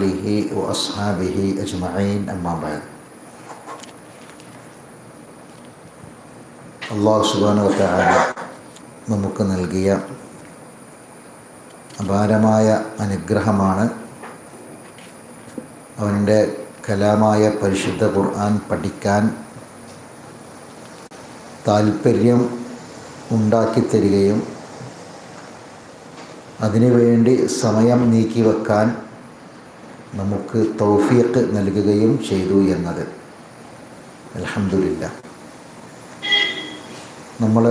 آله وأصحابه أجمعين أما بعد അള്ളാഹു സുബാനുവത്തായ നമുക്ക് നൽകിയ അപാരമായ അനുഗ്രഹമാണ് അവൻ്റെ കലാമായ പരിശുദ്ധ ഖുർആൻ പഠിക്കാൻ താല്പര്യം ഉണ്ടാക്കിത്തരികയും അതിനുവേണ്ടി സമയം നീക്കി വെക്കാൻ നമുക്ക് തൗഫീഖ് നൽകുകയും ചെയ്തു എന്നത് അലഹമില്ല നമ്മൾ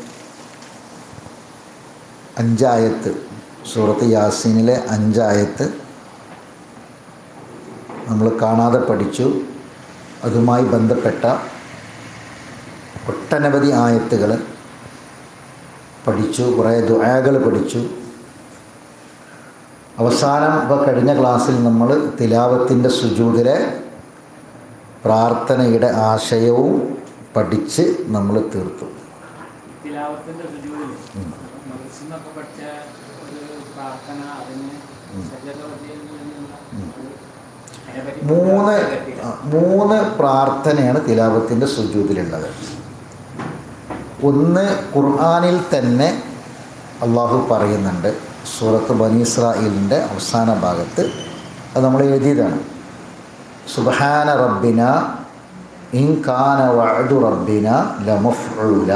അഞ്ചായത്ത് സൂറത്ത് യാസീനിലെ അഞ്ചായത്ത് നമ്മൾ കാണാതെ പഠിച്ചു അതുമായി ബന്ധപ്പെട്ട ഒട്ടനവധി ആയത്തുകൾ പഠിച്ചു കുറേ ദുആകൾ പഠിച്ചു അവസാനം ഇപ്പോൾ കഴിഞ്ഞ ക്ലാസ്സിൽ നമ്മൾ തിലാവത്തിൻ്റെ സുജൂതിലെ പ്രാർത്ഥനയുടെ ആശയവും പഠിച്ച് നമ്മൾ തീർത്തു തിലാവത്തിന്റെ സുജൂദിൽ മദ്രസിന്നൊക്കെ പഠിച്ച ഒരു പ്രാർത്ഥന അതിന് സജ്ജതയിൽ നിന്നുള്ള ഒരു അതിനെപ്പറ്റി മൂന്ന് കേട്ടില്ല. ആ, മൂന്ന് പ്രാർത്ഥനയാണ് തിലാവത്തിൻ്റെ സുജൂതിലുള്ളത് ഒന്ന് ഖുർആാനിൽ തന്നെ അള്ളാഹു പറയുന്നുണ്ട് സൂറത്ത് ബനീസ്രായിലിൻ്റെ അവസാന ഭാഗത്ത് അത് നമ്മൾ എഴുതിയതാണ് സുബഹാന റബ്ബിന ഇൻ കാന വഅദു റബ്ബിന ലമഫ്ഊല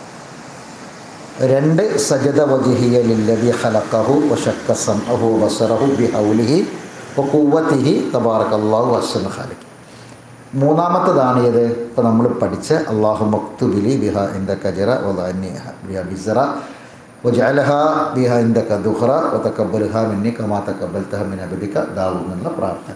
രണ്ട് സജദ വജിഹിയ ലില്ലദി ഖലഖഹു വശക്ക സംഅഹു ബസറഹു ബിഹൗലിഹി വഖുവ്വതിഹി തബാറകല്ലാഹു അഹ്സനുൽ ഖാലിഖ് മൂന്നാമത്തതാണ് ഏത് ഇപ്പോൾ നമ്മൾ പഠിച്ച അള്ളാഹു മക്തുബിലി ബിഹ ഇന്ദ കജറ വദാനി ബിഹ ബിസറ വജഅലഹ ബിഹ ഇന്ദ കദുഹ്റ വതക്കബ്ബൽഹ മിന്നി കമാ തക്കബ്ബൽതഹ മിൻ അബദിക ദാവൂ എന്നുള്ള പ്രാർത്ഥന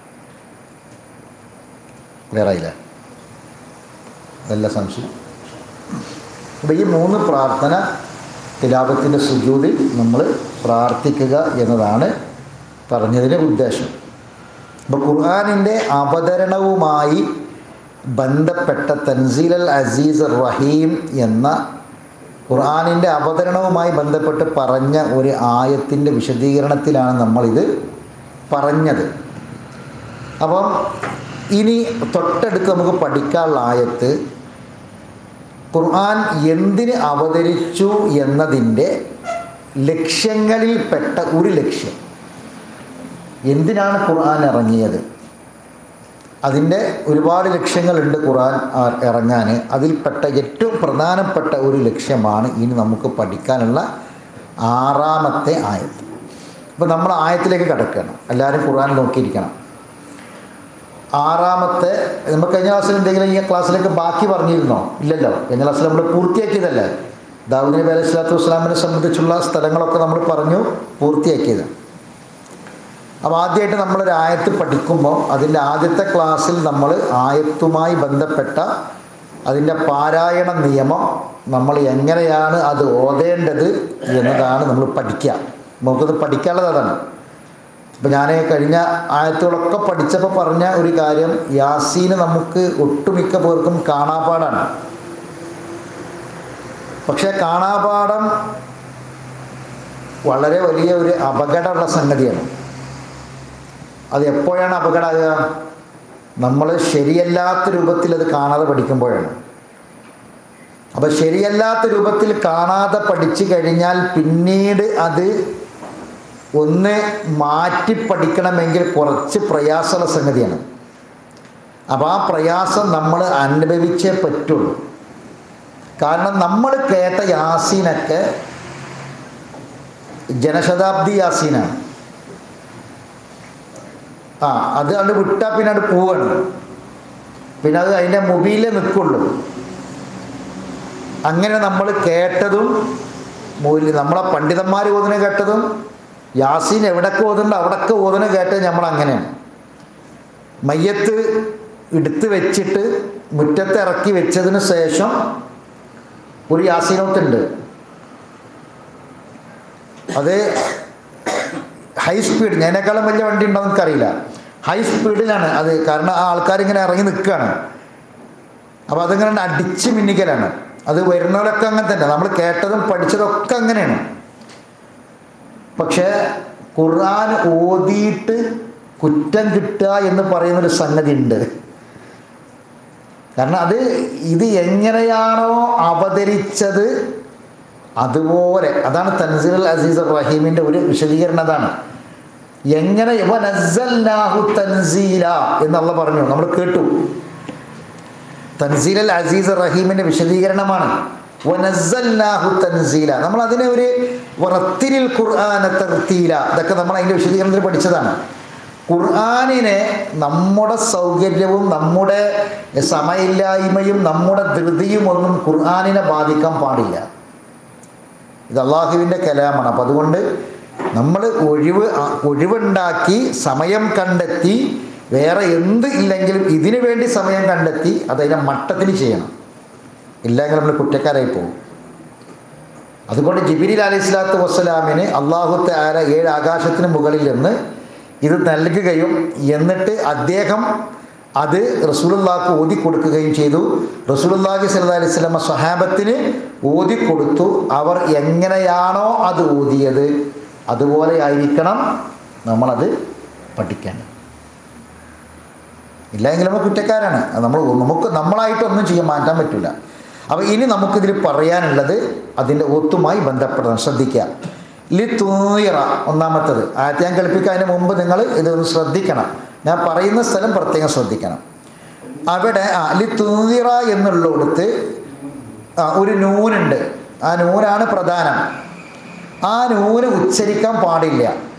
ക്ലിയർ ആയില്ലേ അതല്ല സംശയം അപ്പോൾ ഈ മൂന്ന് പ്രാർത്ഥന തിലാപത്തിൻ്റെ സുജൂതിൽ നമ്മൾ പ്രാർത്ഥിക്കുക എന്നതാണ് പറഞ്ഞതിൻ്റെ ഉദ്ദേശം അപ്പോൾ ഖുർആാനിൻ്റെ അവതരണവുമായി ബന്ധപ്പെട്ട തൻസീൽ അൽ അസീസ് റഹീം എന്ന ഖുർആാനിൻ്റെ അവതരണവുമായി ബന്ധപ്പെട്ട് പറഞ്ഞ ഒരു ആയത്തിൻ്റെ വിശദീകരണത്തിലാണ് നമ്മളിത് പറഞ്ഞത് അപ്പം ഇനി തൊട്ടടുത്ത് നമുക്ക് പഠിക്കാനുള്ള ആയത്ത് ഖുർആൻ എന്തിന് അവതരിച്ചു എന്നതിൻ്റെ ലക്ഷ്യങ്ങളിൽപ്പെട്ട ഒരു ലക്ഷ്യം എന്തിനാണ് ഖുർആൻ ഇറങ്ങിയത് അതിൻ്റെ ഒരുപാട് ലക്ഷ്യങ്ങളുണ്ട് ഖുർആൻ ആ- ഇറങ്ങാൻ അതിൽപ്പെട്ട ഏറ്റവും പ്രധാനപ്പെട്ട ഒരു ലക്ഷ്യമാണ് ഇനി നമുക്ക് പഠിക്കാനുള്ള ആറാമത്തെ ആയത്ത് അപ്പോൾ നമ്മൾ ആയത്തിലേക്ക് കിടക്കണം എല്ലാവരും ഖുർആൻ നോക്കിയിരിക്കണം ആറാമത്തെ നമ്മൾ കഴിഞ്ഞ ക്ലാസ്സിൽ എന്തെങ്കിലും ഈ ക്ലാസ്സിലേക്ക് ബാക്കി പറഞ്ഞിരുന്നോ ഇല്ലല്ലോ കഴിഞ്ഞ ക്ലാസ്സിൽ നമ്മൾ പൂർത്തിയാക്കിയതല്ലേ ദാവൂദ് നബി അലൈഹി സ്വലാത്തു വസ്സലാമിനെ സംബന്ധിച്ചുള്ള സ്ഥലങ്ങളൊക്കെ നമ്മൾ പറഞ്ഞു പൂർത്തിയാക്കിയത് അപ്പോൾ ആദ്യമായിട്ട് നമ്മളൊരു ആയത്ത് പഠിക്കുമ്പോൾ അതിൻ്റെ ആദ്യത്തെ ക്ലാസ്സിൽ നമ്മൾ ആയത്തുമായി ബന്ധപ്പെട്ട അതിൻ്റെ പാരായണ നിയമം നമ്മൾ എങ്ങനെയാണ് അത് ഓതേണ്ടത് എന്നതാണ് നമ്മൾ പഠിക്കുക നമുക്കത് പഠിക്കാനുള്ളത് അതാണ് ഇപ്പം ഞാൻ കഴിഞ്ഞ ആയത്തുകളൊക്കെ പഠിച്ചപ്പോൾ പറഞ്ഞ ഒരു കാര്യം യാസീന് നമുക്ക് ഒട്ടുമിക്ക പേർക്കും കാണാപ്പാടാണ് പക്ഷേ കാണാപാഠം വളരെ വലിയ ഒരു അപകടമുള്ള സംഗതിയാണ് അത് എപ്പോഴാണ് അപകടമാകുക നമ്മൾ ശരിയല്ലാത്ത രൂപത്തിൽ അത് കാണാതെ പഠിക്കുമ്പോഴാണ് അപ്പം ശരിയല്ലാത്ത രൂപത്തിൽ കാണാതെ പഠിച്ചു കഴിഞ്ഞാൽ പിന്നീട് അത് ഒന്ന് മാറ്റി പഠിക്കണമെങ്കിൽ കുറച്ച് പ്രയാസമുള്ള സംഗതിയാണ് അപ്പോൾ ആ പ്രയാസം നമ്മൾ അനുഭവിച്ചേ പറ്റുള്ളൂ കാരണം നമ്മൾ കേട്ട യാസീനൊക്കെ ജനശതാബ്ദി യാസീനാണ് ആ അത് അത് വിട്ടാൽ പിന്നെ അത് പോവാണ് പിന്നെ അത് അതിൻ്റെ മുബിയിലേ നിൽക്കുള്ളൂ അങ്ങനെ നമ്മൾ കേട്ടതും മൂല്യ നമ്മളെ പണ്ഡിതന്മാർ ഓതിനെ കേട്ടതും യാസീൻ എവിടൊക്കെ ഓതുന്നുണ്ട് അവിടൊക്കെ ഓതിനെ കേട്ടത് നമ്മൾ അങ്ങനെയാണ് മയ്യത്ത് എടുത്ത് വെച്ചിട്ട് മുറ്റത്ത് ഇറക്കി വെച്ചതിന് ശേഷം ഒരു യാസീനോത്തുണ്ട് അത് ഹൈ സ്പീഡ് ഞാനേക്കാളും വലിയ വണ്ടി ഉണ്ടോ എനിക്കറിയില്ല ഹൈ സ്പീഡിലാണ് അത് കാരണം ആ ആൾക്കാരിങ്ങനെ ഇറങ്ങി നിൽക്കുകയാണ് അപ്പോൾ അതിങ്ങനെ അടിച്ച് മിന്നിക്കലാണ് അത് വരുന്നവരൊക്കെ അങ്ങനെ തന്നെ നമ്മൾ കേട്ടതും പഠിച്ചതൊക്കെ അങ്ങനെയാണ് പക്ഷേ ഖുർആൻ ഓതിയിട്ട് കുറ്റം കിട്ടുക എന്ന് പറയുന്നൊരു സംഗതി ഉണ്ട് കാരണം അത് ഇത് എങ്ങനെയാണോ അവതരിച്ചത് അതുപോലെ അതാണ് തൻസീൽ അസീസ് റഹീമിൻ്റെ ഒരു വിശദീകരണം അതാണ് എങ്ങനെ വനസ്സൽനാഹു തൻസീല എന്നുള്ള പറഞ്ഞു നമ്മൾ കേട്ടു തൻസീൽ അൽ അസീസ് റഹീമിൻ്റെ വിശദീകരണമാണ് വനസ്സൽനാഹു തൻസീല നമ്മൾ അതിനെ ഒരു വറത്തിരിൽ ഖുർആന തർത്തീല ഇതൊക്കെ നമ്മൾ അതിൻ്റെ വിശദീകരണത്തിൽ പഠിച്ചതാണ് ഖുർആാനിനെ നമ്മുടെ സൗകര്യവും നമ്മുടെ സമയില്ലായ്മയും നമ്മുടെ ധൃതിയും ഒന്നും ഖുർആാനിനെ ബാധിക്കാൻ പാടില്ല ഇത് അള്ളാഹുവിൻ്റെ കലാമാണ് അപ്പം അതുകൊണ്ട് നമ്മൾ ഒഴിവ് ആ, ഒഴിവുണ്ടാക്കി സമയം കണ്ടെത്തി വേറെ എന്ത് ഇല്ലെങ്കിലും ഇതിനു വേണ്ടി സമയം കണ്ടെത്തി അതതിനെ മട്ടത്തിന് ചെയ്യണം ഇല്ലെങ്കിൽ നമ്മൾ കുറ്റക്കാരായി പോകും അതുകൊണ്ട് ജിബിരി അലൈഹി സ്വലാത്തു വസ്സലാമിന് അള്ളാഹുത്തെ ആര ഏഴ് ആകാശത്തിന് മുകളിൽ നിന്ന് ഇത് നൽകുകയും എന്നിട്ട് അദ്ദേഹം അത് റസൂലുള്ളാഹ്ക്ക് ഓതി കൊടുക്കുകയും ചെയ്തു റസൂലുള്ളാഹി സ്വല്ലല്ലാഹി അലൈഹി വസല്ലമ സ്വഹാബത്തിന് ഓതി കൊടുത്തു അവർ എങ്ങനെയാണോ അത് ഓതിയത് അതുപോലെ ആയിരിക്കണം നമ്മളത് പഠിക്കേണ്ടത് ഇല്ലെങ്കിൽ നമ്മൾ കുറ്റക്കാരാണ് അത് നമ്മൾ നമുക്ക് നമ്മളായിട്ടൊന്നും ചെയ്യാൻ മാറ്റാൻ പറ്റില്ല അപ്പോൾ ഇനി നമുക്കിതിൽ പറയാനുള്ളത് അതിൻ്റെ ഒത്തുമായി ബന്ധപ്പെടണം ശ്രദ്ധിക്കുക ലി തൂയിറ ഒന്നാമത്തത് ആദ്യത്തെ ഞാൻ കളിപ്പിക്കുന്നതിന് മുമ്പ് നിങ്ങൾ ഇതൊന്ന് ശ്രദ്ധിക്കണം ഞാൻ പറയുന്ന സ്ഥലം പ്രത്യേകം ശ്രദ്ധിക്കണം അവിടെ ആ ലി തൂയിറ എന്നുള്ളിടത്ത് ആ ഒരു നൂനുണ്ട് ആ നൂനാണ് പ്രധാനം ആ നൂന് ഉച്ചരിക്കാൻ പാടില്ല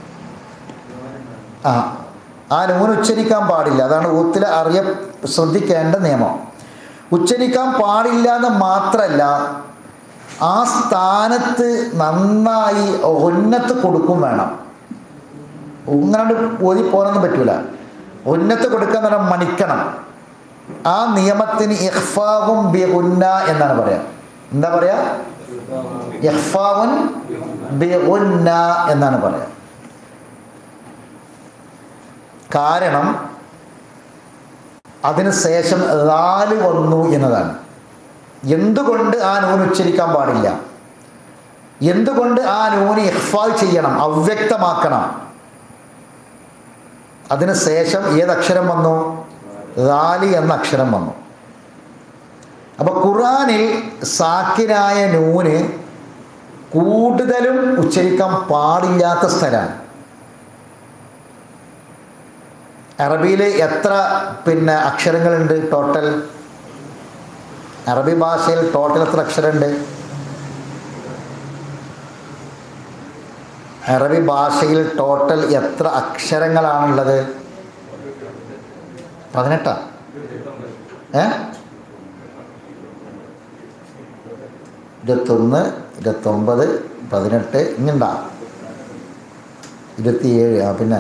ആ ആ നൂന് ഉച്ചരിക്കാൻ പാടില്ല അതാണ് ഊത്തിൽ അറിയ ശ്രദ്ധിക്കേണ്ട നിയമം ഉച്ചരിക്കാൻ പാടില്ല എന്ന് മാത്രമല്ല ആ സ്ഥാനത്ത് നന്നായി ഉന്നത്ത് കൊടുക്കും വേണം ഇങ്ങനെ ഓതി പോകാനൊന്നും പറ്റൂല ഉന്നത്ത് കൊടുക്കുക എന്ന് പറഞ്ഞാൽ മണിക്കണം ആ നിയമത്തിന് ഇഹ്ഫാവും ബി ഉന്ന എന്നാണ് പറയാ എന്താ പറയാ ഇഹ്ഫാവുൻ ബി ഉന്ന എന്നാണ് പറയാ കാരണം അതിന് ശേഷം റാല് വന്നു എന്നതാണ് എന്തുകൊണ്ട് ആ നൂന് ഉച്ചരിക്കാൻ പാടില്ല എന്തുകൊണ്ട് ആ നൂന് ഇഹ്ഫാൽ ചെയ്യണം അവ്യക്തമാക്കണം അതിന് ശേഷം ഏതക്ഷരം വന്നു റാലി എന്ന അക്ഷരം വന്നു അപ്പൊ ഖുറാനിൽ സാക്കിനായ നൂന് കൂടുതലും ഉച്ചരിക്കാൻ പാടില്ലാത്ത സ്ഥലമാണ് അറബിയിൽ എത്ര പിന്നെ അക്ഷരങ്ങളുണ്ട് ടോട്ടൽ അറബി ഭാഷയിൽ ടോട്ടൽ എത്ര അക്ഷരമുണ്ട് അറബി ഭാഷയിൽ ടോട്ടൽ എത്ര അക്ഷരങ്ങളാണുള്ളത് പതിനെട്ടാ ഏ ഇരുപത്തൊന്ന് ഇരുപത്തൊമ്പത് പതിനെട്ട് ഇങ്ങണ്ടാ ഇരുപത്തിയേഴ് ആ പിന്നെ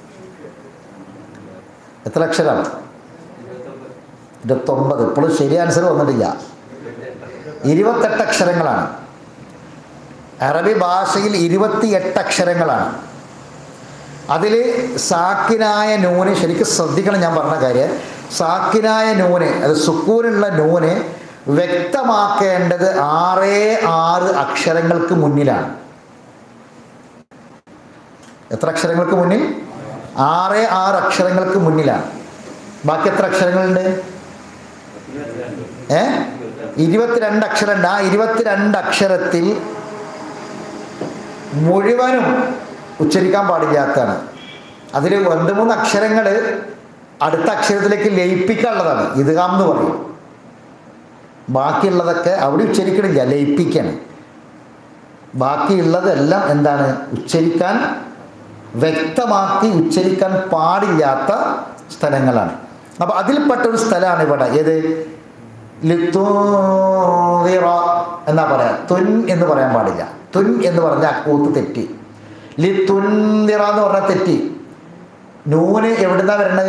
എത്ര അക്ഷരമാണ് ഇരുപത്തൊമ്പത് ഇപ്പോഴും ശരി ആൻസർ വന്നിട്ടില്ല ഇരുപത്തെട്ട് അക്ഷരങ്ങളാണ് അറബി ഭാഷയിൽ ഇരുപത്തിയെട്ട് അക്ഷരങ്ങളാണ് അതിൽ സാക്കിനായ നൂന് ശരിക്കും ശ്രദ്ധിക്കണം ഞാൻ പറഞ്ഞ കാര്യം സാക്കിനായ നൂന് അത് സുക്കൂനുള്ള നൂന് വ്യക്തമാക്കേണ്ടത് ആറേ ആറ് അക്ഷരങ്ങൾക്ക് മുന്നിലാണ് എത്ര അക്ഷരങ്ങൾക്ക് മുന്നിൽ ആറ് ആറ് അക്ഷരങ്ങൾക്ക് മുന്നിലാണ് ബാക്കി എത്ര അക്ഷരങ്ങളുണ്ട് ഏ ഇരുപത്തിരണ്ട് അക്ഷരമുണ്ട് ആ ഇരുപത്തിരണ്ട് അക്ഷരത്തിൽ മുഴുവനും ഉച്ചരിക്കാൻ പാടില്ലാത്തതാണ് അതിൽ രണ്ട് മൂന്ന് അക്ഷരങ്ങൾ അടുത്ത അക്ഷരത്തിലേക്ക് ലയിപ്പിക്കാനുള്ളതാണ് ഇതുകാം എന്ന് പറയും ബാക്കിയുള്ളതൊക്കെ അവിടെ ഉച്ചരിക്കണില്ല ലയിപ്പിക്കണം ബാക്കിയുള്ളതെല്ലാം എന്താണ് ഉച്ചരിക്കാൻ വ്യക്തമാക്കി ഉച്ചരിക്കാൻ പാടില്ലാത്ത സ്ഥലങ്ങളാണ് അപ്പോൾ അതിൽപ്പെട്ട ഒരു സ്ഥലമാണ് ഇവിടെ ഏത് ലിത്തൂറ എന്നാ പറയാ തുൻ എന്ന് പറയാൻ പാടില്ല തുൻ എന്ന് പറഞ്ഞാൽ അക്കൂത്ത് തെറ്റി ലിത്തുന്തിറ എന്ന് പറഞ്ഞാൽ തെറ്റി നൂന് എവിടുന്നാ വരണത്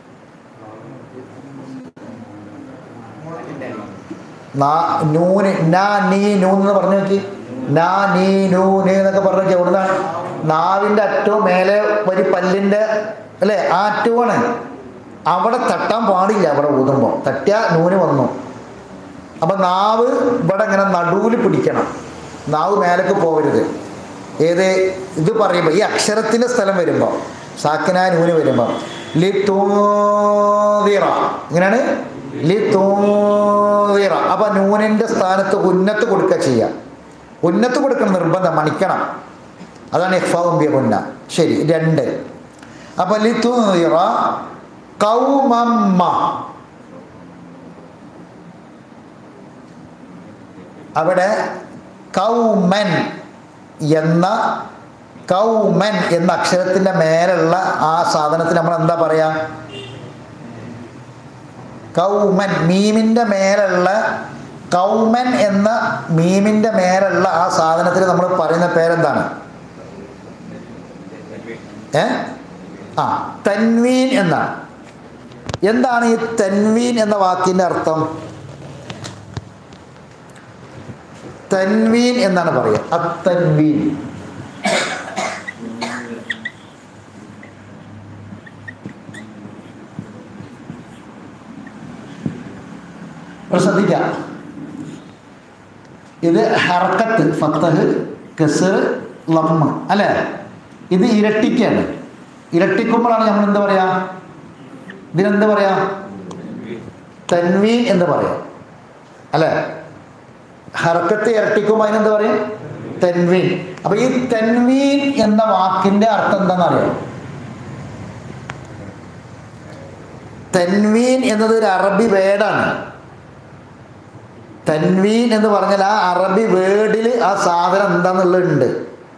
നാ- നൂന് നാ നീ നൂന്ന് എന്ന് പറഞ്ഞു നോക്കി നാ നീ നൂന് എന്നൊക്കെ പറഞ്ഞു നോക്കി എവിടുന്നാണ് നാവിൻ്റെ അറ്റവും മേലെ ഒരു പല്ലിൻ്റെ അല്ലേ ആ അറ്റവുമാണ് അവിടെ തട്ടാൻ പാടില്ല അവിടെ ഊതുമ്പോൾ തട്ടിയ നൂന് വന്നു അപ്പം നാവ് ഇവിടെ ഇങ്ങനെ നടുവിൽ പിടിക്കണം നാവ് മേലേക്ക് പോകരുത് ഏത് ഇത് പറയുമ്പോൾ ഈ അക്ഷരത്തിൻ്റെ സ്ഥലം വരുമ്പോൾ സാക്കിനായ നൂന് വരുമ്പോൾ ലി തൂതിറ ഇങ്ങനെയാണ് ലി തൂതിറ അപ്പം നൂനിൻ്റെ സ്ഥാനത്ത് ഉന്നത്ത് കൊടുക്കുക ചെയ്യുക ഉന്നത്ത് കൊടുക്കണം നിർബന്ധം മണിക്കണം അതാണ് ഇഫാവുമ്പിയ പുന്ന ശരി രണ്ട് അപ്പം ലി തൂതിറ കൗമമ്മ അവിടെ കൗമൻ എന്ന കൗമൻ എന്ന അക്ഷരത്തിൻ്റെ മേലുള്ള ആ സാധനത്തിന് നമ്മൾ എന്താ പറയാ കൗമൻ മീമിൻ്റെ മേലുള്ള കൗമൻ എന്ന മീമിൻ്റെ മേലുള്ള ആ സാധനത്തിന് നമ്മൾ പറയുന്ന പേരെന്താണ് ഏ ആ തൻവീൻ എന്നാണ് എന്താണ് ഈ തൻവീൻ എന്ന വാക്കിൻ്റെ അർത്ഥം തൻവീൻ എന്നാണ് പറയുക അത്തൻവീൻ അപ്പോൾ ശ്രദ്ധിക്കാം ഇത് ഹർക്കത്ത് ഫത്തഹ് കസർ ലമ്മ് അല്ലേ ഇത് ഇരട്ടിക്കാണ് ഇരട്ടിക്കുമ്പോഴാണ് നമ്മൾ എന്താ പറയാ ഇതിനെന്താ പറയാ തൻവീൻ എന്ന് പറയാം അല്ലേ ഹർക്കത്ത് ഇരട്ടിക്കുമ്പോൾ അതിനെന്താ പറയും തെൻവീൻ അപ്പൊ ഈ തെൻവീൻ എന്ന വാക്കിന്റെ അർത്ഥം എന്താണെന്നറിയോ തെൻവീൻ എന്നത് ഒരു അറബി വേർഡാണ് തൻവീൻ എന്ന് പറഞ്ഞാൽ ആ അറബി വേർഡിൽ ആ സാധനം എന്താന്നുള്ളതുണ്ട്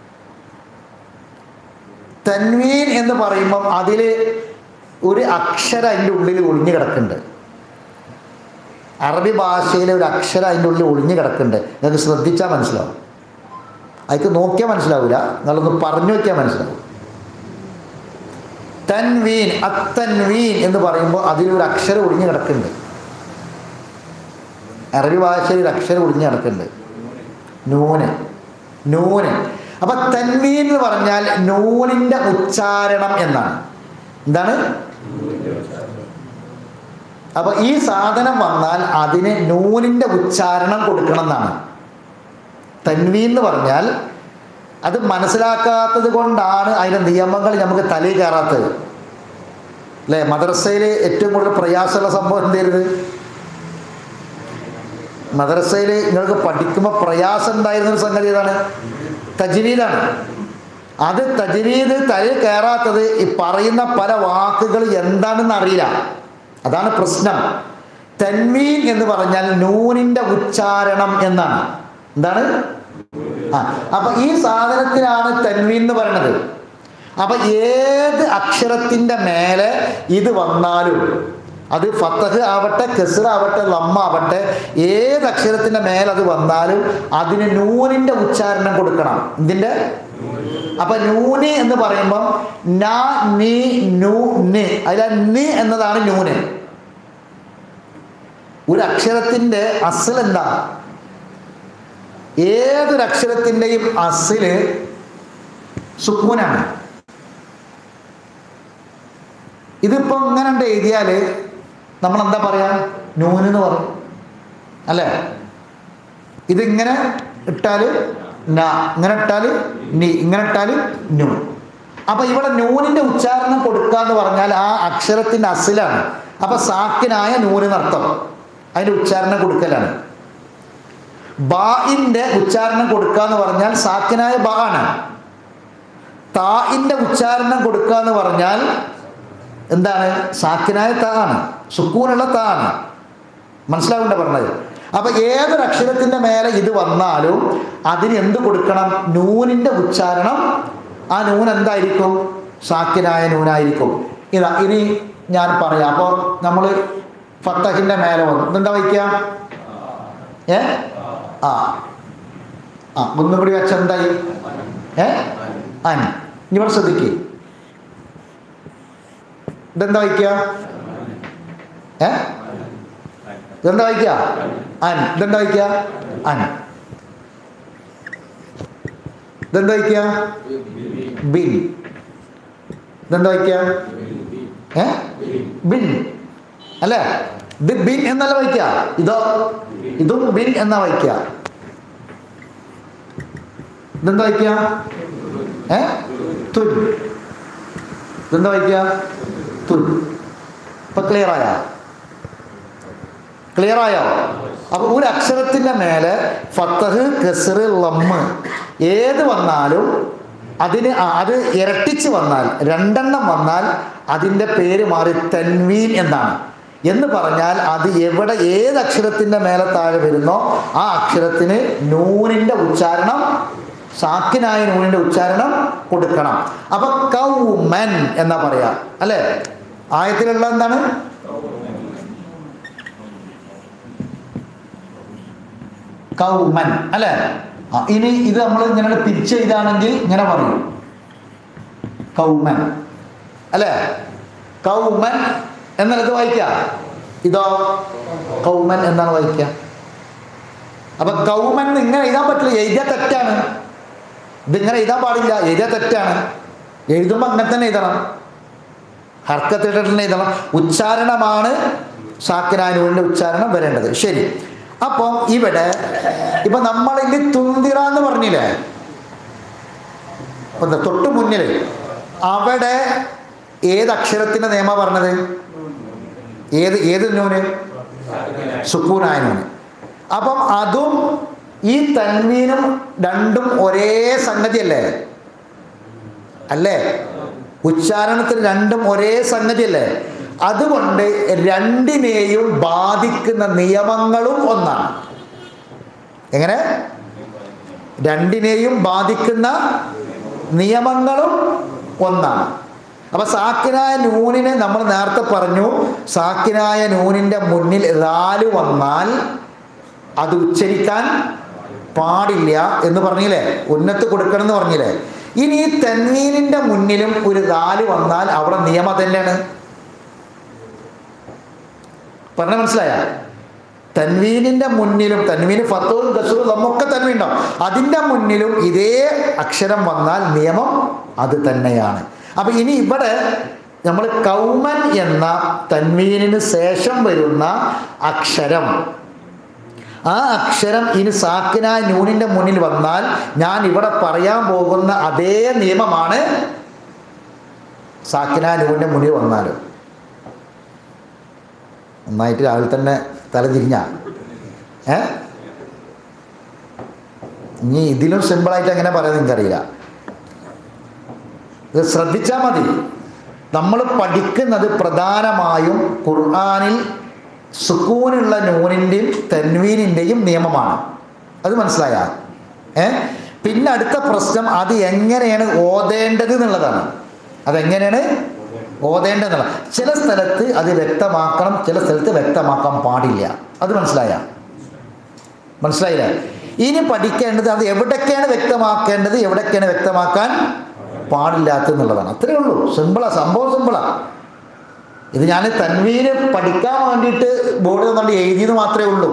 തൻവീൻ എന്ന് പറയുമ്പം അതിൽ ഒരു അക്ഷരം അതിൻ്റെ ഉള്ളിൽ ഒളിഞ്ഞു കിടക്കുന്നുണ്ട് അറബി ഭാഷയിലെ ഒരു അക്ഷരം അതിൻ്റെ ഉള്ളിൽ ഒളിഞ്ഞു കിടക്കുന്നുണ്ട് നിങ്ങൾക്ക് ശ്രദ്ധിച്ചാൽ മനസ്സിലാവും അതിക്ക് നോക്കിയാൽ മനസ്സിലാവില്ല നിങ്ങളൊന്ന് പറഞ്ഞു വയ്ക്കാൻ മനസ്സിലാവും തൻവീൻ അത്തൻവീൻ എന്ന് പറയുമ്പോൾ അതിലൊരു അക്ഷരം ഒളിഞ്ഞു കിടക്കുന്നുണ്ട് അറബി ഭാഷയിൽ ഒരു അക്ഷരം ഒളിഞ്ഞു കിടക്കുന്നുണ്ട് നൂന് നൂന് അപ്പൊ തൻവീൻ എന്ന് പറഞ്ഞാൽ നൂനിന്റെ ഉച്ചാരണം എന്നാണ് എന്താണ് അപ്പൊ ഈ സാധനം വന്നാൽ അതിന് നൂനിന്റെ ഉച്ചാരണം കൊടുക്കണം എന്നാണ് തൻവീൻ എന്ന് പറഞ്ഞാൽ അത് മനസ്സിലാക്കാത്തത് കൊണ്ടാണ് അതിൻ്റെ നിയമങ്ങൾ നമുക്ക് തലയിൽ കയറാത്തത് അല്ലേ മദ്രസയിൽ ഏറ്റവും കൂടുതൽ പ്രയാസമുള്ള സംഭവം എന്തായിരുന്നു മദ്രസയിൽ നിങ്ങൾക്ക് പഠിക്കുമ്പോൾ പ്രയാസം ഉണ്ടായിരുന്ന ഒരു സംഗതി ഏതാണ് തജ്വീദാണ് അത് തജ്വീദ് തലയിൽ കയറാത്തത് ഈ പറയുന്ന പല വാക്കുകൾ എന്താണെന്ന് അറിയില്ല അതാണ് പ്രശ്നം തൻവീൻ എന്ന് പറഞ്ഞാൽ നൂനിന്റെ ഉച്ചാരണം എന്നാണ് എന്താണ് ആ അപ്പൊ ഈ സാധനത്തിനാണ് തൻവീൻ എന്ന് പറയുന്നത് അപ്പൊ ഏത് അക്ഷരത്തിന്റെ മേലെ ഇത് വന്നാലും അത് ഫത്തഹ് ആവട്ടെ കെസർ ആവട്ടെ ലമ്മ ആവട്ടെ ഏത് അക്ഷരത്തിന്റെ മേലെ അത് വന്നാലും അതിന് നൂനിന്റെ ഉച്ചാരണം കൊടുക്കണം ഇതിന്റെ അപ്പൊ നൂന് എന്ന് പറയുമ്പം ന നീ നു ന് അതിലെ ന് എന്നതാണ് നൂന് ഒരു അക്ഷരത്തിന്റെ അസൽ എന്താ ഏതൊരു അക്ഷരത്തിൻ്റെയും അസില് സുക്കൂനാണ് ഇതിപ്പോ ഇങ്ങനെ ഉണ്ട് എഴുതിയാൽ നമ്മൾ എന്താ പറയാ നൂന് എന്ന് പറയും അല്ലേ ഇതിങ്ങനെ ഇട്ടാൽ ന ഇങ്ങനെ ഇട്ടാൽ നി ഇങ്ങനെ ഇട്ടാൽ നു അപ്പൊ ഇവിടെ നൂനിന്റെ ഉച്ചാരണം കൊടുക്കുക എന്ന് പറഞ്ഞാൽ ആ അക്ഷരത്തിന്റെ അസിലാണ് അപ്പൊ സാക്കിനായ നൂനെന്നർത്ഥം അതിന്റെ ഉച്ചാരണം കൊടുക്കലാണ് ബാഇന്റെ ഉച്ചാരണം കൊടുക്കുക എന്ന് പറഞ്ഞാൽ സാക്കിനായ ബ ആണ് താഇന്റെ ഉച്ചാരണം കൊടുക്കുക എന്ന് പറഞ്ഞാൽ എന്താണ് സാക്കിനായ ത ആണ് സുക്കൂനുള്ള ത ആണ് മനസ്സിലാവണ്ട പറഞ്ഞത് അപ്പൊ ഏതൊരു അക്ഷരത്തിന്റെ മേലെ ഇത് വന്നാലും അതിന് എന്ത് കൊടുക്കണം നൂനിന്റെ ഉച്ചാരണം ആ നൂൻ എന്തായിരിക്കും സാക്കിനായ നൂനായിരിക്കും ഇതാ ഇനി ഞാൻ പറയാം അപ്പോൾ നമ്മൾ ഫത്തഹിന്റെ മേലെ വന്നു ഇതെന്താ വയ്ക്കുക ഏ ആ ആ ഒന്നും കൂടി വെച്ച എന്തായി ഏ അൻ ഇനി ഇവിടെ ശ്രദ്ധിക്കേ ഇതെന്താ വയ്ക്കുക ഏ ഇതെന്താ വയ്ക്കുക അൻ ഇതെന്താ വയ്ക്കുക അൻ ഇതെന്താ വയ്ക്കുക ബിൻ ഇതെന്താ വയ്ക്കുക ഏ ബിൻ അല്ലേ ഇത് ബിൻ എന്നല്ല വയ്ക്കുക ഇതോ ഇതും ബിൻ എന്നാ വയ്ക്കുക ഇതെന്താ വയ്ക്കുക ഏ തുൻ ഇതെന്താ വായിക്കുക തുൻ ഇപ്പൊ ക്ലിയർ ആയോ ക്ലിയർ ആയോ അപ്പൊ ഒരു അക്ഷരത്തിന്റെ മേലെ ഫത്തഹ് കസറ് ലമ്മ് ഏത് വന്നാലും അതിന് ആ- അത് ഇരട്ടിച്ച് വന്നാൽ രണ്ടെണ്ണം വന്നാൽ അതിൻ്റെ പേര് മാറി തൻവീൻ എന്നാണ് എന്ന് പറഞ്ഞാൽ അത് എവിടെ ഏത് അക്ഷരത്തിൻ്റെ മേലെ താഴെ വരുന്നോ ആ അക്ഷരത്തിന് നൂനിൻ്റെ ഉച്ചാരണം സാക്കിനായ നൂനിൻ്റെ ഉച്ചാരണം കൊടുക്കണം അപ്പൊ കൗമൻ എന്നാ പറയാ അല്ലേ ആയത്തിലുള്ള എന്താണ് കൗമൻ അല്ലേ ആ, ഇനി ഇത് നമ്മൾ ഇങ്ങനെ തിരിച്ച് ചെയ്താണെങ്കിൽ ഇങ്ങനെ പറയും കൗമൻ അല്ലേ കൗമൻ എന്നത് വായിക്ക ഇതോ കൗമൻ എന്നാണ് വായിക്കുക അപ്പൊ കൗമൻ എന്ന് ഇങ്ങനെ എഴുതാൻ പറ്റില്ല എഴുതിയ തെറ്റാണ് ഇതിങ്ങനെ എഴുതാൻ പാടില്ല എഴുതിയ തെറ്റാണ് എഴുതുമ്പോൾ അങ്ങനെ തന്നെ എഴുതണം ഹർക്കത്തിട്ട് തന്നെ എഴുതണം ഉച്ചാരണമാണ് സാക്കിനാനുവിൻ്റെ ഉച്ചാരണം വരേണ്ടത് ശരി അപ്പം ഇവിടെ ഇപ്പൊ നമ്മളിൽ തുന്തിറ എന്ന് പറഞ്ഞില്ലേ ഇപ്പൊ ദാ തൊട്ട് മുന്നിൽ അവിടെ ഏത് അക്ഷരത്തിന്റെ നിയമ പറഞ്ഞത് ഏത് ഏത് നൂന് സുക്കൂനായ നൂന് അപ്പം അതും ഈ തൻവീനും രണ്ടും ഒരേ സംഗതിയല്ലേ അല്ലേ ഉച്ചാരണത്തിന് രണ്ടും ഒരേ സംഗതിയല്ലേ അതുകൊണ്ട് രണ്ടിനെയും ബാധിക്കുന്ന നിയമങ്ങളും ഒന്നാണ് എങ്ങനെ രണ്ടിനെയും ബാധിക്കുന്ന നിയമങ്ങളും ഒന്നാണ് അപ്പൊ സാക്കിനായ നൂനിനെ നമ്മൾ നേരത്തെ പറഞ്ഞു സാക്കിനായ നൂനിന്റെ മുന്നിൽ റാല് വന്നാൽ അത് ഉച്ചരിക്കാൻ പാടില്ല എന്ന് പറഞ്ഞില്ലേ ഉന്നത്ത് കൊടുക്കണം എന്ന് പറഞ്ഞില്ലേ ഇനി ഈ തെന്നീനിന്റെ മുന്നിലും ഒരു റാല് വന്നാൽ അവിടെ നിയമം തന്നെയാണ് പറഞ്ഞ മനസ്സിലായ തൻവീനിന്റെ മുന്നിലും തൻവീന് ഫത്തവും ഗസൂറും നമ്മൊക്കെ തൻവീൻ ഉണ്ടാവും അതിൻ്റെ മുന്നിലും ഇതേ അക്ഷരം വന്നാൽ നിയമം അത് തന്നെയാണ് അപ്പൊ ഇനി ഇവിടെ നമ്മൾ കൗമൻ എന്ന തൻവീനിന് ശേഷം വരുന്ന അക്ഷരം ആ അക്ഷരം ഇനി സാക്കിനായ നൂനിന്റെ മുന്നിൽ വന്നാൽ ഞാൻ ഇവിടെ പറയാൻ പോകുന്ന അതേ നിയമമാണ് സാക്കിനായ നൂനിന്റെ മുന്നിൽ വന്നാലും നന്നായിട്ട് രാവിലെ തന്നെ തല തിരിഞ്ഞ ഏ ഇനി ഇതിലും സിമ്പിളായിട്ട് എങ്ങനെ പറയാൻ എനിക്കറിയില്ല ഇത് ശ്രദ്ധിച്ചാൽ മതി നമ്മൾ പഠിക്കുന്നത് പ്രധാനമായും ഖുർആാനിൽ സുക്കൂനുള്ള നൂനിൻ്റെയും തെൻവീനിൻ്റെയും നിയമമാണ് അത് മനസ്സിലായ ഏ പിന്നെ അടുത്ത പ്രശ്നം അത് എങ്ങനെയാണ് ഓതേണ്ടത് എന്നുള്ളതാണ് അതെങ്ങനെയാണ് ഓതേണ്ടതെന്നുള്ള ചില സ്ഥലത്ത് അത് വ്യക്തമാക്കണം ചില സ്ഥലത്ത് വ്യക്തമാക്കാൻ പാടില്ല അത് മനസ്സിലായ മനസ്സിലായില്ലേ ഇനി പഠിക്കേണ്ടത് അത് എവിടൊക്കെയാണ് വ്യക്തമാക്കേണ്ടത് എവിടൊക്കെയാണ് വ്യക്തമാക്കാൻ പാടില്ലാത്ത എന്നുള്ളതാണ് അത്രേ ഉള്ളൂ സിമ്പിളാ സംഭവം സിമ്പിളാ ഇത് ഞാൻ തൻവീര് പഠിക്കാൻ വേണ്ടിയിട്ട് ബോർഡ് തന്നുകൊണ്ട് എഴുതിയത് മാത്രമേ ഉള്ളൂ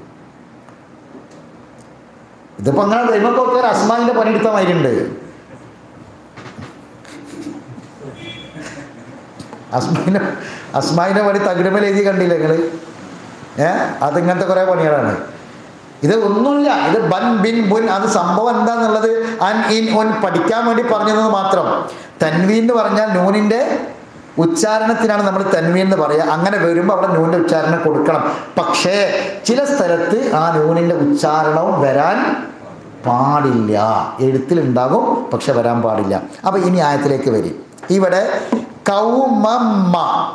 ഇതിപ്പോ അങ്ങനെ ദൈവക്കൊക്കെ അസ്മാവിന്റെ പണിയെടുത്ത മാതിരിയുണ്ട് അസ്മാവിന്റെ അസ്മാവിന്റെ പണി തകിടുമേൽ എഴുതി കണ്ടില്ല നിങ്ങള് ഏ അതിങ്ങനത്തെ കുറെ പണികളാണ് ഇത് ഒന്നുമില്ല ഇത് ബൻ ബിൻ ബുൻ അത് സംഭവം എന്താന്നുള്ളത് അൻ ഇൻ ഒൻ പഠിക്കാൻ വേണ്ടി പറഞ്ഞത് മാത്രം തൻവീൻ എന്ന് പറഞ്ഞാൽ നൂനിന്റെ ഉച്ചാരണത്തിനാണ് നമ്മൾ തൻവീൻ എന്ന് പറയുക അങ്ങനെ വരുമ്പോൾ അവിടെ നൂനിന്റെ ഉച്ചാരണം കൊടുക്കണം പക്ഷേ ചില സ്ഥലത്ത് ആ നൂനിന്റെ ഉച്ചാരണവും വരാൻ പാടില്ല എഴുത്തിലുണ്ടാകും പക്ഷെ വരാൻ പാടില്ല അപ്പൊ ഇനി ആയത്തിലേക്ക് വരും ഇവിടെ കൗമമ്മ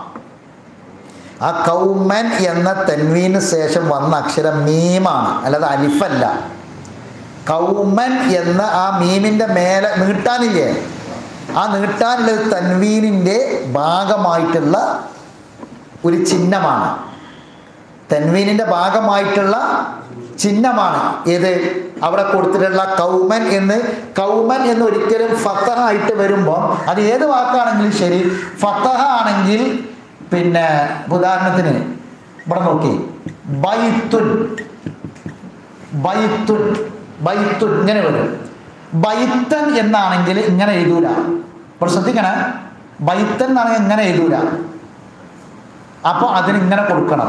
ആ കൗമൻ എന്ന തെൻവീന് ശേഷം വന്ന അക്ഷരം മീമാണ് അല്ലാതെ അലിഫല്ല കൗമൻ എന്ന ആ മീമിൻ്റെ മേലെ നീട്ടാനില്ലേ ആ നീട്ടാനുള്ളത് തൻവീനിൻ്റെ ഭാഗമായിട്ടുള്ള ഒരു ചിഹ്നമാണ് തൻവീനിൻ്റെ ഭാഗമായിട്ടുള്ള ചിഹ്നമാണ് ഏത് അവിടെ കൊടുത്തിട്ടുള്ള കൗമൻ എന്ന് കൗമൻ എന്ന് ഒരിക്കലും ഫത്തഹ ആയിട്ട് വരുമ്പോൾ അത് ഏത് വാക്കാണെങ്കിലും ശരി ഫത്തഹ ആണെങ്കിൽ പിന്നെ ഉദാഹരണത്തിന് ഇവിടെ നോക്കി ബൈത്തുൻ ബൈത്തുൻ ബൈത്തുൻ ഇങ്ങനെ വരും ബൈത്തൻ എന്നാണെങ്കിൽ ഇങ്ങനെ എഴുതൂല ഇപ്പോൾ ശ്രദ്ധിക്കണേ ബൈത്തൻ എന്നാണെങ്കിൽ ഇങ്ങനെ എഴുതൂല അപ്പോൾ അതിന് ഇങ്ങനെ കൊടുക്കണം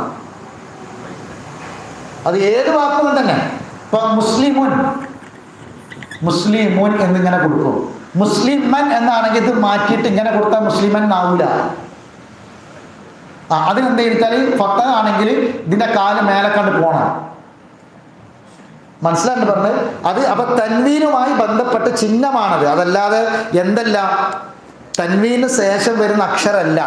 അത് ഏത് വാക്കും തന്നെ ഇപ്പൊ മുസ്ലിമുൻ മുസ്ലിമുൻ എന്നിങ്ങനെ കൊടുക്കും മുസ്ലിമൻ എന്നാണെങ്കിൽ ഇത് മാറ്റിയിട്ട് ഇങ്ങനെ കൊടുത്താൽ മുസ്ലിമൻ എന്നാവൂല ആ അതിനെന്താ വെച്ചാൽ ഫത്ത ആണെങ്കിൽ ഇതിന്റെ കാല് മേലെ കണ്ട് പോണം മനസ്സിലാണ്ട് പറഞ്ഞത് അത് അപ്പൊ തൻവീനുമായി ബന്ധപ്പെട്ട ചിഹ്നമാണത് അതല്ലാതെ എന്തല്ല തൻവീന് ശേഷം വരുന്ന അക്ഷരമല്ല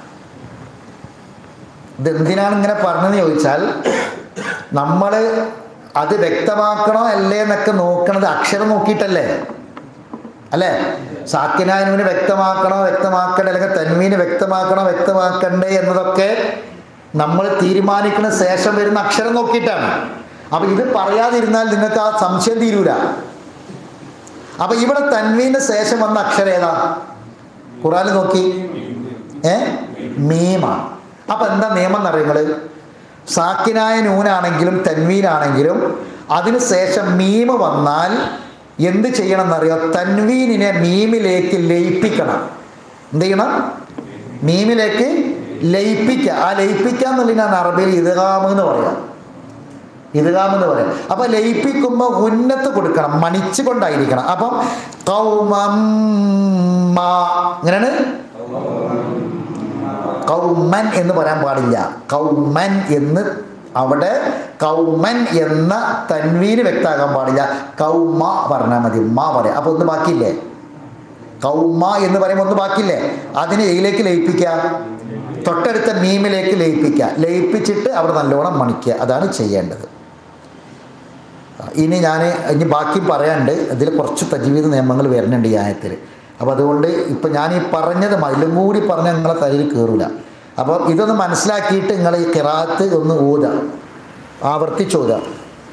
ഇതെന്തിനാണ് ഇങ്ങനെ പറഞ്ഞതെന്ന് ചോദിച്ചാൽ നമ്മൾ അത് വ്യക്തമാക്കണോ അല്ലേ എന്നൊക്കെ നോക്കണത് അക്ഷരം നോക്കിയിട്ടല്ലേ അല്ലേ സാക്കിനാനുവിന് വ്യക്തമാക്കണോ വ്യക്തമാക്കണ്ടേ അല്ലെങ്കിൽ തന്മീന് വ്യക്തമാക്കണോ വ്യക്തമാക്കണ്ടേ എന്നതൊക്കെ നമ്മൾ തീരുമാനിക്കുന്ന ശേഷം വരുന്ന അക്ഷരം നോക്കിയിട്ടാണ് അപ്പൊ ഇത് പറയാതിരുന്നാൽ നിങ്ങൾക്ക് ആ സംശയം തീരൂല അപ്പൊ ഇവിടെ തന്മീന് ശേഷം വന്ന അക്ഷരം ഏതാ ഖുറാൻ നോക്കി ഏ മീമാണ് അപ്പൊ എന്താ നിയമം എന്നറിയങ്ങള് സാക്കിനായ നൂനാണെങ്കിലും തൻവീനാണെങ്കിലും അതിന് ശേഷം മീമ് വന്നാൽ എന്ത് ചെയ്യണം എന്നറിയോ തൻവീനിനെ മീമിലേക്ക് ലയിപ്പിക്കണം എന്ത് ചെയ്യണം മീമിലേക്ക് ലയിപ്പിക്കുക ആ ലയിപ്പിക്കുക എന്നുള്ളതിനാണ് അറബിയിൽ ഇതുകാമ് എന്ന് പറയാം ഇതുകാമ് എന്ന് പറയാം അപ്പൊ ലയിപ്പിക്കുമ്പോൾ ഉന്നത്ത് കൊടുക്കണം മണിച്ചു കൊണ്ടായിരിക്കണം അപ്പം കൗമം എങ്ങനെയാണ് കൗമൻ എന്ന് പറയാൻ പാടില്ല കൗമൻ എന്ന് അവിടെ കൗമൻ എന്ന തൻവീന് വ്യക്തമാക്കാൻ പാടില്ല കൗമ പറഞ്ഞാൽ മതി ഉമ്മ പറയാം അപ്പൊ ഒന്ന് ബാക്കിയില്ലേ കൗമ എന്ന് പറയുമ്പോൾ ഒന്ന് ബാക്കിയില്ലേ അതിനെ എയിലേക്ക് ലയിപ്പിക്കുക തൊട്ടടുത്ത മീമിലേക്ക് ലയിപ്പിക്കുക ലയിപ്പിച്ചിട്ട് അവിടെ നല്ലോണം മണിക്കുക അതാണ് ചെയ്യേണ്ടത് ഇനി ഞാൻ ഇനി ബാക്കി പറയാനുണ്ട് ഇതിൽ കുറച്ച് തജീവിത നിയമങ്ങൾ വരുന്നുണ്ട് ഈ ആയത്തിൽ അപ്പോൾ അതുകൊണ്ട് ഇപ്പം ഞാൻ ഈ പറഞ്ഞത് അതിലും കൂടി പറഞ്ഞാൽ നിങ്ങളെ തലയിൽ കയറില്ല അപ്പോൾ ഇതൊന്ന് മനസ്സിലാക്കിയിട്ട് നിങ്ങൾ ഈ കിറാത്ത് ഒന്ന് ഊതാം ആവർത്തിച്ചോതാം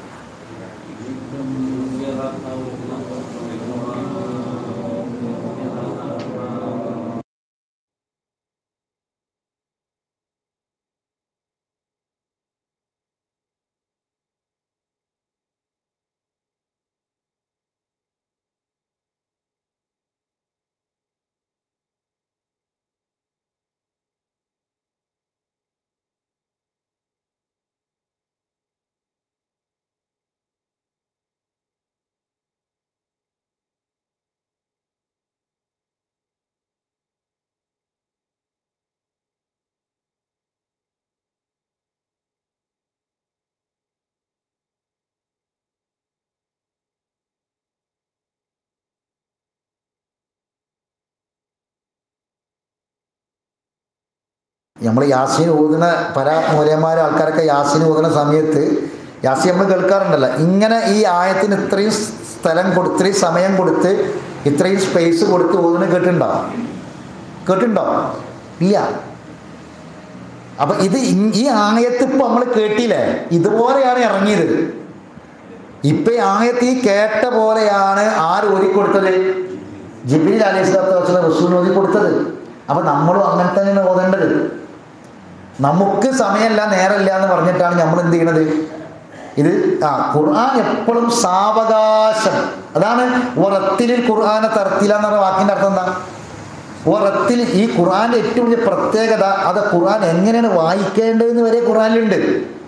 നമ്മൾ യാസീൻ ഊതുന്ന പല മൂലയന്മാരും ആൾക്കാരൊക്കെ യാസീൻ ഊതുന്ന സമയത്ത് യാസീൻ നമ്മൾ കേൾക്കാറുണ്ടല്ലോ ഇങ്ങനെ ഈ ആയത്തിന് ഇത്രയും സ്ഥലം കൊടുത്ത് ഇത്രയും സമയം കൊടുത്ത് ഇത്രയും സ്പേസ് കൊടുത്ത് ഊതുന്ന കേട്ടിട്ടുണ്ടോ കേട്ടിട്ടുണ്ടോ ഇല്ല അപ്പൊ ഇത് ഇ- ഈ ആയത്ത് ഇപ്പൊ നമ്മൾ കേട്ടില്ലേ ഇതുപോലെയാണ് ഇറങ്ങിയത് ഇപ്പൊ ഈ ആയത്ത് ഈ കേട്ട പോലെയാണ് ആര് ഓതിക്കൊടുത്തത് ജിബിലി അലൈഹി സ്വലാത്തു വസ്സലാം റസൂൽ ഓതി കൊടുത്തത് അപ്പൊ നമ്മളും അങ്ങനെ തന്നെയാണ് ഓതേണ്ടത് നമുക്ക് സമയമല്ല നേരമില്ല എന്ന് പറഞ്ഞിട്ടാണ് നമ്മൾ എന്ത് ചെയ്യണത് ഇത് ആ ഖുർആൻ എപ്പോഴും സാവകാശം അതാണ് ഉറത്തിലിൽ ഖുർആനെ തർത്തില എന്ന് പറഞ്ഞ വാക്കിന്റെ അർത്ഥം എന്താ ഉറത്തിൽ ഈ ഖുർആന്റെ ഏറ്റവും വലിയ പ്രത്യേകത അത് ഖുർആൻ എങ്ങനെയാണ് വായിക്കേണ്ടതെന്ന് വരെ ഖുർആനിലുണ്ട്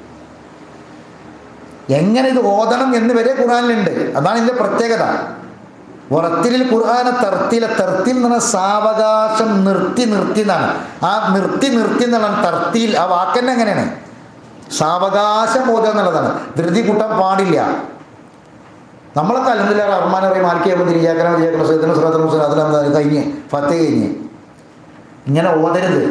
എങ്ങനെ ഇത് ഓതണം എന്ന് വരെ ഖുർആനിലുണ്ട് അതാണ് ഇതിന്റെ പ്രത്യേകത ഉറത്തിലിൽ ഖുർആനെ തർത്തില തർത്തിൽ എന്ന് പറഞ്ഞാൽ സാവകാശം നിർത്തി നിർത്തി എന്നാണ് ആ നിർത്തി നിർത്തി എന്നുള്ളതാണ് തർത്തിൽ ആ വാക്കന്നെ എങ്ങനെയാണ് സാവകാശം ഓതുക എന്നുള്ളതാണ് ധൃതി കൂട്ടാൻ പാടില്ല നമ്മളൊക്കെ അലഹദില്ല റഹ്മാൻ അറിയാം മാലിക്കുക തിരിയാക്കണം തിരിയാക്കണം സൈദന സുറാത്തൽ മുസ്ലിം അതിലെന്താ കഴിഞ്ഞ് ഫത്ത് കഴിഞ്ഞ് ഇങ്ങനെ ഓതരുത്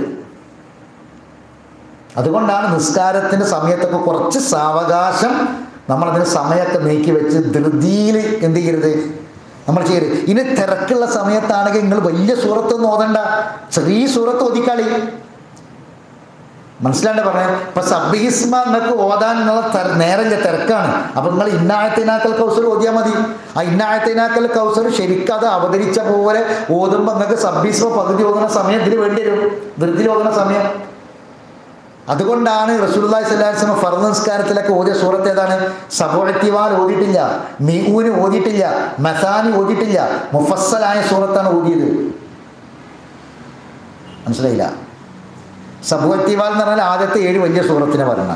അതുകൊണ്ടാണ് നിസ്കാരത്തിൻ്റെ സമയത്തൊക്കെ കുറച്ച് സാവകാശം നമ്മളതിന് സമയമൊക്കെ നീക്കി വെച്ച് ധൃതിയിൽ എന്ത് ചെയ്യരുത് നമ്മൾ ചെയ്യരുത് ഇനി തിരക്കുള്ള സമയത്താണെങ്കിൽ നിങ്ങൾ വലിയ സൂറത്തൊന്നും ഓതണ്ട ചെറിയ സൂറത്ത് ഒതിക്കാളി മനസ്സിലാണ്ട് പറഞ്ഞത് ഇപ്പൊ സബ്ബിഹിസ്മ നിങ്ങൾക്ക് ഓതാനുള്ള തെര- നേരമില്ല തിരക്കാണ് അപ്പൊ നിങ്ങൾ ഇന്നായത്തിനാക്കൽ കൗസർ ഓതിയാൽ മതി ആ ഇന്നായത്തിനാക്കൽ കൗസർ ശരിക്കും അത് അവതരിച്ച പോലെ ഓതുമ്പോൾ നിങ്ങൾക്ക് സബ്ബിസ്മ പകുതി ഓതുന്ന സമയം ഇതിന് വേണ്ടി വരും ധൃതിയിൽ ഓതുന്ന സമയം അതുകൊണ്ടാണ് റസൂലുള്ളാഹി സ്വല്ലല്ലാഹി അലൈഹി വസല്ലം ഫർദ് നിസ്കാരത്തിലൊക്കെ ഓതിയ സൂറത്ത് ഏതാണ് സബോഴത്തിവാൽ ഓതിയിട്ടില്ല മിഊന് ഓതിയിട്ടില്ല മസാനി ഓതിയിട്ടില്ല മുഫസ്സലായ സൂറത്താണ് ഓതിയത് മനസ്സിലായില്ല സബുവത്തിവാൽ എന്ന് പറഞ്ഞാൽ ആദ്യത്തെ ഏഴ് വലിയ സൂറത്തിനെ പറഞ്ഞ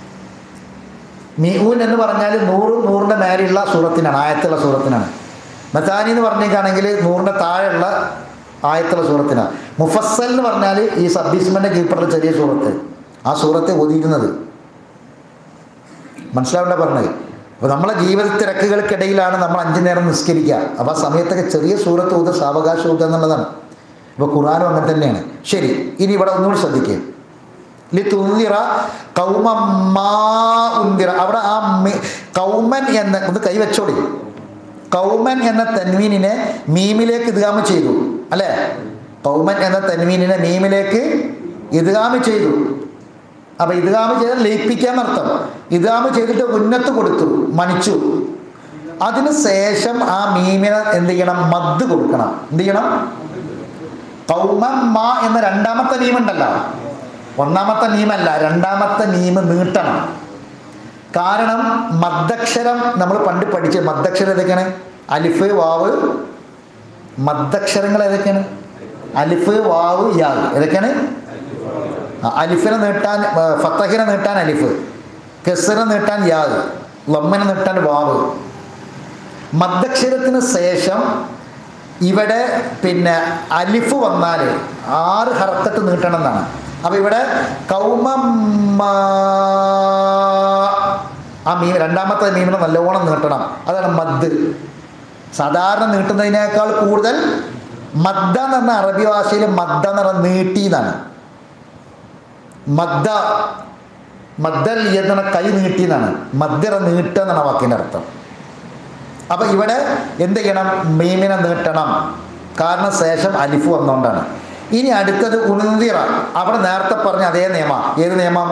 മിഊൻ എന്ന് പറഞ്ഞാൽ നൂറും നൂറിൻ്റെ മേലെയുള്ള സൂറത്തിനാണ് ആയത്തുള്ള സൂറത്തിനാണ് മത്താനി എന്ന് പറഞ്ഞേക്കാണെങ്കിൽ നൂറിൻ്റെ താഴെയുള്ള ആയത്തുള്ള സൂറത്തിനാണ് മുഫസ്സൽ എന്ന് പറഞ്ഞാൽ ഈ സബ്ബീസ്മൻ്റെ കീപ്പറുള്ള ചെറിയ സൂറത്ത് ആ സൂറത്തെ ഒതിയിരുന്നത് മനസ്സിലാവേണ്ട പറഞ്ഞത് അപ്പോൾ നമ്മളെ ജീവിത തിരക്കുകൾക്കിടയിലാണ് നമ്മൾ അഞ്ചു നേരം നിസ്കരിക്കുക അപ്പോൾ ആ സമയത്തൊക്കെ ചെറിയ സൂറത്ത് ഊത സാവകാശം ഊത എന്നുള്ളതാണ് ഇപ്പോൾ ഖുറാനും അങ്ങനെ തന്നെയാണ് ശരി ഇനി ഇവിടെ ഒന്നുകൂടി ശ്രദ്ധിക്കുക ലി തുന്തിറ കൗമമ്മാ ഉന്തിറ അവിടെ ആ മി- കൗമൻ എന്ന ഒന്ന് കൈവച്ചോടി കൗമൻ എന്ന തൻവീനിനെ മീമിലേക്ക് ഇദ്ഗാമ ചെയ്തു അല്ലേ കൗമൻ എന്ന തൻവീനിനെ മീമിലേക്ക് ഇദ്ഗാമ ചെയ്തു അപ്പൊ ഇദ്ഗാമ ചെയ്താൽ ലയിപ്പിക്കാൻ അർത്ഥം ഇദ്ഗാമ ചെയ്തിട്ട് ഉന്നത്ത് കൊടുത്തു മണിച്ചു അതിന് ശേഷം ആ മീമിനെ എന്ത് ചെയ്യണം മദ് കൊടുക്കണം എന്ത് ചെയ്യണം കൗമൻ മാ എന്ന രണ്ടാമത്തെ മീമുണ്ടല്ലോ ഒന്നാമത്തെ മീമല്ല രണ്ടാമത്തെ മീമ് നീട്ടണം കാരണം മദ്ദക്ഷരം നമ്മൾ പണ്ട് പഠിച്ച മദ്ദക്ഷരം ഏതൊക്കെയാണ് അലിഫ് വാവ് മദ്ദക്ഷരങ്ങൾ ഏതൊക്കെയാണ് അലിഫ് വാവ് യാവ് ഏതൊക്കെയാണ് ആ, അലിഫിനെ നീട്ടാൻ ആ, ഫത്തഹിനെ നീട്ടാൻ അലിഫ് കെസറിനെ നീട്ടാൻ യാവ് ലമ്മിനെ നീട്ടാൻ വാവ് മദ്ദക്ഷരത്തിന് ശേഷം ഇവിടെ പിന്നെ അലിഫ് വന്നാൽ ആറ് ഹർക്കത്ത് നീട്ടണം എന്നാണ് അപ്പോൾ ഇവിടെ കൗമമ്മ ആ മീം രണ്ടാമത്തെ മീമിനെ നല്ലോണം നീട്ടണം അതാണ് മദ് സാധാരണ നീട്ടുന്നതിനേക്കാൾ കൂടുതൽ മദ്ദ എന്ന് പറഞ്ഞ അറബി ഭാഷയിൽ മദ്ദ എന്ന് പറഞ്ഞാൽ നീട്ടി എന്നാണ് മദ്ദ മദ്ദൽ എന്ന കൈ നീട്ടി എന്നാണ് മദ്ദറ നീട്ടുക എന്നാണ് ആ വാക്കിൻ്റെ അർത്ഥം അപ്പം ഇവിടെ എന്ത് ചെയ്യണം മീമിനെ നീട്ടണം കാരണം ശേഷം അലിഫ് വന്നുകൊണ്ടാണ് ഇനി അടുത്തത് ഉണന്തിറ അവിടെ നേരത്തെ പറഞ്ഞ അതേ നിയമം ഏത് നിയമം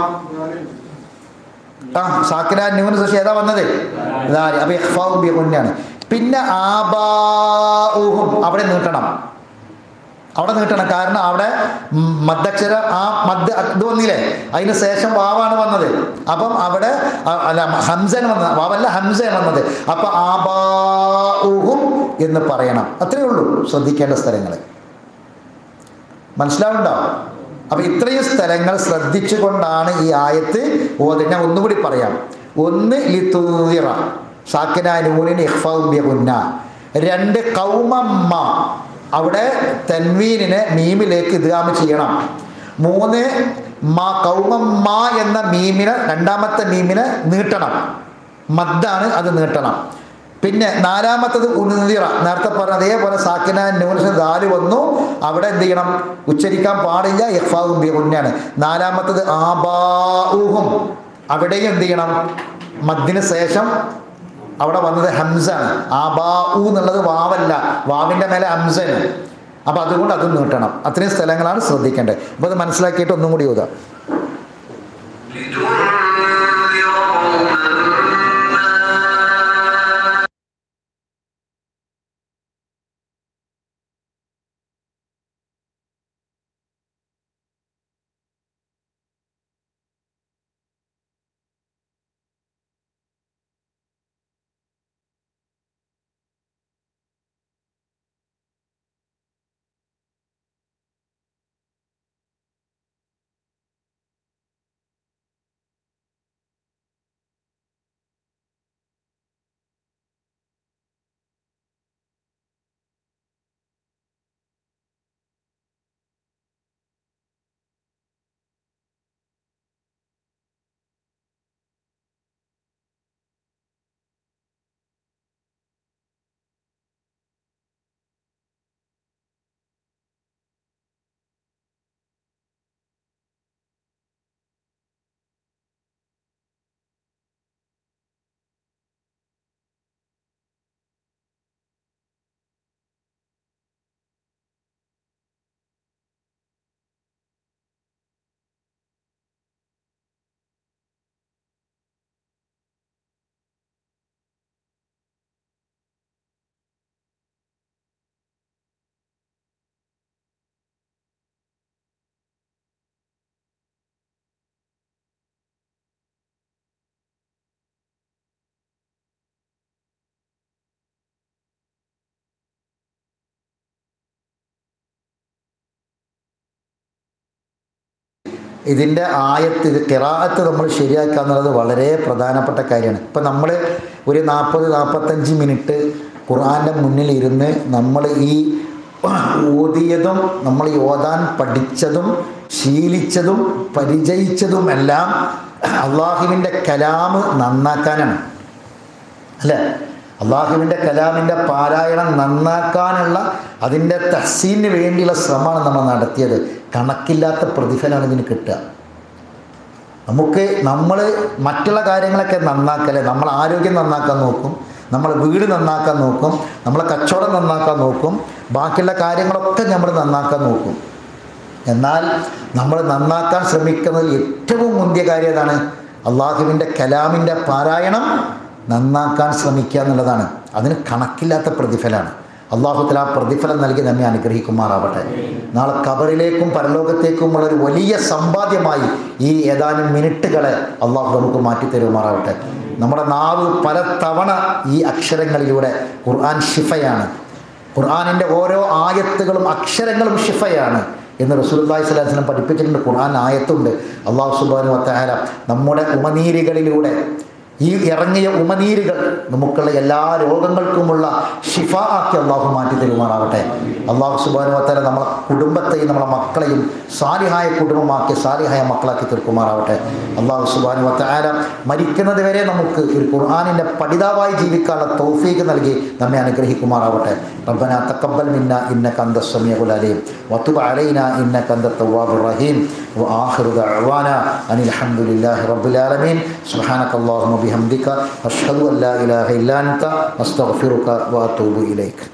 ആ സാക്കിന ന്യൂന ശശി ഏതാ വന്നത് ദാരി. അപ്പൊ ഇഖ്ഫാഉം ബി ഗുന്നയാണ് പിന്നെ ആബാഉഹും അവിടെ നീട്ടണം അവിടെ നീട്ടണം കാരണം അവിടെ ഉം മദ്ദക്ഷരം ആ മദ് ഇത് വന്നില്ലേ അതിന് ശേഷം വാവാണ് വന്നത് അപ്പം അവിടെ അ- അല്ല ഹംസൻ വന്നത് വാവല്ല ഹംസൻ വന്നത് അപ്പൊ ആബാഉഹും എന്ന് പറയണം അത്രയേ ഉള്ളൂ ശ്രദ്ധിക്കേണ്ട സ്ഥലങ്ങൾ മനസ്സിലാവുണ്ടോ അപ്പൊ ഇത്രയും സ്ഥലങ്ങൾ ശ്രദ്ധിച്ചുകൊണ്ടാണ് ഈ ആയത്ത് ഓതി ഞാൻ ഒന്നുകൂടി പറയാം ഒന്ന് ലിത്തുറ സാക്കിന നൂനിന് ഇഖ്ഫാഉം ബിഗുന്ന രണ്ട് കൗമമ്മ അവിടെ തൻവീനിനെ മീമിലേക്ക് ഇദ്ഗാമ ചെയ്യണം മൂന്ന് മാ കൗമമ്മ എന്ന മീമിനെ രണ്ടാമത്തെ മീമിനെ നീട്ടണം മദ്ദാണ് അത് നീട്ടണം പിന്നെ നാലാമത്തത് ഉന്തിറ നേരത്തെ പറഞ്ഞ അതേപോലെ സാക്കിന ന്യൂനസ് ദാല് വന്നു അവിടെ എന്ത് ചെയ്യണം ഉച്ചരിക്കാൻ പാടില്ല ഇഹ്ഫാവും ബിഗുന്നാണ് നാലാമത്തത് ആബാഊഹും അവിടെയും എന്ത് ചെയ്യണം മദ്ദിന് ശേഷം അവിടെ വന്നത് ഹംസാണ് ആബാഊ എന്നുള്ളത് വാവല്ല വാവിൻ്റെ മേലെ ഹംസന് അപ്പം അതുകൊണ്ട് അതും നീട്ടണം അത്രയും സ്ഥലങ്ങളാണ് ശ്രദ്ധിക്കേണ്ടത് അപ്പോൾ അത് മനസ്സിലാക്കിയിട്ട് ഒന്നും കൂടി ഓതാം لتنذر قوما ما ഇതിൻ്റെ ആയത്ത് ഇത് കിറാഅത്ത് നമ്മൾ ശരിയാക്കുക എന്നുള്ളത് വളരെ പ്രധാനപ്പെട്ട കാര്യമാണ് ഇപ്പം നമ്മൾ ഒരു നാൽപ്പത് നാൽപ്പത്തഞ്ച് മിനിറ്റ് ഖുർആൻ്റെ മുന്നിൽ ഇരുന്ന് നമ്മൾ ഈ ഓതിയതും നമ്മൾ ഈ ഓതാൻ പഠിച്ചതും ശീലിച്ചതും പരിചയിച്ചതുമെല്ലാം അള്ളാഹുവിൻ്റെ കലാമ് നന്നാക്കാനാണ് അല്ലേ അള്ളാഹുവിൻ്റെ കലാമിൻ്റെ പാരായണം നന്നാക്കാനുള്ള അതിൻ്റെ തഹസീന് വേണ്ടിയുള്ള ശ്രമമാണ് നമ്മൾ നടത്തിയത് കണക്കില്ലാത്ത പ്രതിഫലമാണ് ഇതിന് കിട്ടുക നമുക്ക് നമ്മൾ മറ്റുള്ള കാര്യങ്ങളൊക്കെ നന്നാക്കല്ലേ നമ്മൾ ആരോഗ്യം നന്നാക്കാൻ നോക്കും നമ്മൾ വീട് നന്നാക്കാൻ നോക്കും നമ്മളെ കച്ചവടം നന്നാക്കാൻ നോക്കും ബാക്കിയുള്ള കാര്യങ്ങളൊക്കെ നമ്മൾ നന്നാക്കാൻ നോക്കും എന്നാൽ നമ്മൾ നന്നാക്കാൻ ശ്രമിക്കുന്നതിൽ ഏറ്റവും മുന്തിയ കാര്യം ഏതാണ് അള്ളാഹുവിൻ്റെ കലാമിൻ്റെ പാരായണം നന്നാക്കാൻ ശ്രമിക്കുക എന്നുള്ളതാണ് അതിന് കണക്കില്ലാത്ത പ്രതിഫലമാണ് അള്ളാഹുത്തല ആ പ്രതിഫലം നൽകി നമ്മെ അനുഗ്രഹിക്കുമാറാവട്ടെ നാളെ കബറിലേക്കും പരലോകത്തേക്കുമുള്ള ഒരു വലിയ സമ്പാദ്യമായി ഈ ഏതാനും മിനിറ്റുകളെ അള്ളാഹു നമുക്ക് മാറ്റിത്തരുമാറാവട്ടെ നമ്മുടെ നാവ് പല തവണ ഈ അക്ഷരങ്ങളിലൂടെ ഖുർആൻ ഷിഫയാണ് ഖുർആാനിൻ്റെ ഓരോ ആയത്തുകളും അക്ഷരങ്ങളും ഷിഫയാണ് എന്ന് റസൂലുള്ളാഹി സ്വല്ലല്ലാഹു അലൈഹി വസല്ലം പഠിപ്പിച്ചിട്ടുണ്ട് ഖുർആൻ ആയത്തുണ്ട് അള്ളാഹു സുബ്ഹാനഹു വതആല നമ്മുടെ ഉമനീരുകളിലൂടെ ഈ ഇറങ്ങിയ ഉമനീരുകൾ നമുക്കുള്ള എല്ലാ രോഗങ്ങൾക്കുമുള്ള ഷിഫ ആക്കി അള്ളാഹു മാറ്റി തരുമാറാവട്ടെ അള്ളാഹു സുബാനു വത്താല നമ്മളെ കുടുംബത്തെയും നമ്മളെ മക്കളെയും സാലിഹായ കുടുംബമാക്കി സാലിഹായ മക്കളാക്കി തീർക്കുമാറാവട്ടെ അള്ളാഹു സുബാനു വത്താല മരിക്കുന്നത് വരെ നമുക്ക് ഒരു ഖുർആാനിൻ്റെ പഠിതാവായി ജീവിക്കാനുള്ള തൗഫീക്ക് നൽകി നമ്മെ അനുഗ്രഹിക്കുമാറാവട്ടെ റബ്ബന തക്കബൽ മിന്ന ഇന്നക അന്ത സമീഉൽ അലീം വതുബ് അലൈന ഇന്നക അന്ത തവ്വാബുർ റഹീം وآخر دعوانا أن الحمد لله رب العالمين سبحانك اللهم وبحمدك أشهد أن لا إله إلا أنت أستغفرك وأتوب إليك